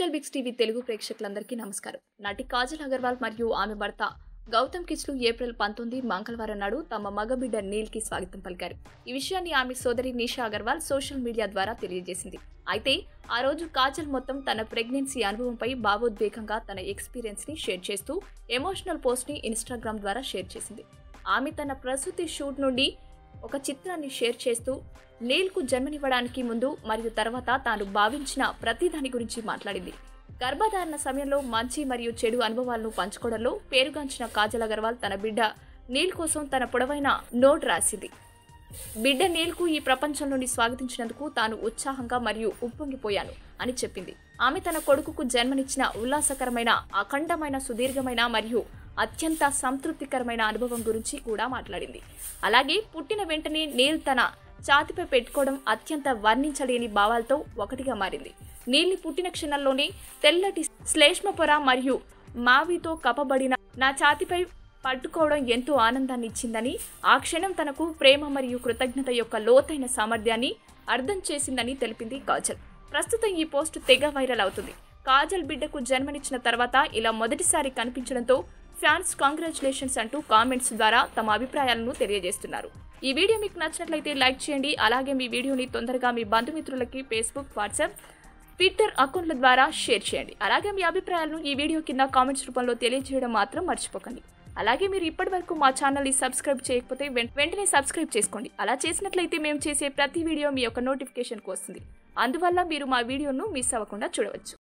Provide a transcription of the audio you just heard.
real Biggs TV Telugu ప్రేక్షకులందరికీ నమస్కారం నటి కాజల్ అగర్వాల్ మరియు ఆమె భర్త గౌతమ్ కిచ్లు ఏప్రిల్ పంతొమ్మిది మంగళవారం నాడు తమ మగబిడ్డ నీల్ కి స్వాగతం పలికారు ఈ విషయాన్ని ఆమె సోదరి నిషా అగర్వాల్ సోషల్ మీడియా ద్వారా తెలియజేసింది అయితే ఆ రోజు కాజల్ మొత్తం తన ప్రెగ్నెన్సీ అనుభవంపై భావోద్వేగంగా తన ఎక్స్పీరియన్స్ ని షేర్ చేస్తూ ఎమోషనల్ పోస్ట్ ని ఇన్స్టాగ్రామ్ ద్వారా షేర్ చేసింది ఆమె తన ప్రసూతి షూట్ నుండి ఒక చిత్రాన్ని షేర్ చేస్తూ నీల్కు జన్మనివ్వడానికి ముందు మరియు తర్వాత తాను భావించిన ప్రతిదాని గురించి మాట్లాడింది గర్భధారణ సమయంలో మంచి మరియు చెడు అనుభవాలను పంచుకోవడంలో పేరుగాంచిన కాజల్ అగర్వాల్ తన బిడ్డ నీల్ కోసం తన పొడవైన నోట్ రాసింది బిడ్డ నీల్కు ఈ ప్రపంచం నుండి స్వాగతించినందుకు తాను ఉత్సాహంగా మరియు ఉప్పొంగిపోయాను అని చెప్పింది ఆమె తన కొడుకుకు జన్మనిచ్చిన ఉల్లాసకరమైన అఖండమైన సుదీర్ఘమైన మరియు అత్యంత సంతృప్తికరమైన అనుభవం గురించి కూడా మాట్లాడింది అలాగే పుట్టిన వెంటనే నీల్ తన ఛాతిపై పెట్టుకోవడం అత్యంత వర్ణించలేని భావాలతో ఒకటిగా మారింది నీల్ని పుట్టిన క్షణంలోనే తెల్లటి శ్లేష్మ పొర మరియు మావితో కప్పబడిన నా ఛాతిపై పట్టుకోవడం ఎంతో ఆనందాన్ని ఇచ్చిందని ఆ క్షణం తనకు ప్రేమ మరియు కృతజ్ఞత యొక్క లోతైన సామర్థ్యాన్ని అర్థం చేసిందని తెలిపింది కాజల్ ప్రస్తుతం ఈ పోస్ట్ తెగ వైరల్ అవుతుంది కాజల్ బిడ్డకు జన్మనిచ్చిన తర్వాత ఇలా మొదటిసారి కనిపించడంతో ఫ్యాన్స్ కాంగ్రాచులేషన్స్ అంటూ కామెంట్స్ ద్వారా తమ అభిప్రాయాలను తెలియజేస్తున్నారు ఈ వీడియో మీకు నచ్చినట్లయితే లైక్ చేయండి అలాగే మీ వీడియోని తొందరగా మీ బంధుమిత్రులకి ఫేస్బుక్ వాట్సాప్ ట్విట్టర్ అకౌంట్ల ద్వారా షేర్ చేయండి అలాగే మీ అభిప్రాయాలను ఈ వీడియో కింద కామెంట్స్ రూపంలో తెలియజేయడం మాత్రం మర్చిపోకండి అలాగే మీరు ఇప్పటివరకు మా ఛానల్ని సబ్స్క్రైబ్ చేయకపోతే వెం- వెంటనే సబ్స్క్రైబ్ చేసుకోండి అలా చేసినట్లయితే మేము చేసే ప్రతి వీడియో మీ యొక్క నోటిఫికేషన్కి వస్తుంది అందువల్ల మీరు మా వీడియోను మిస్ అవ్వకుండా చూడవచ్చు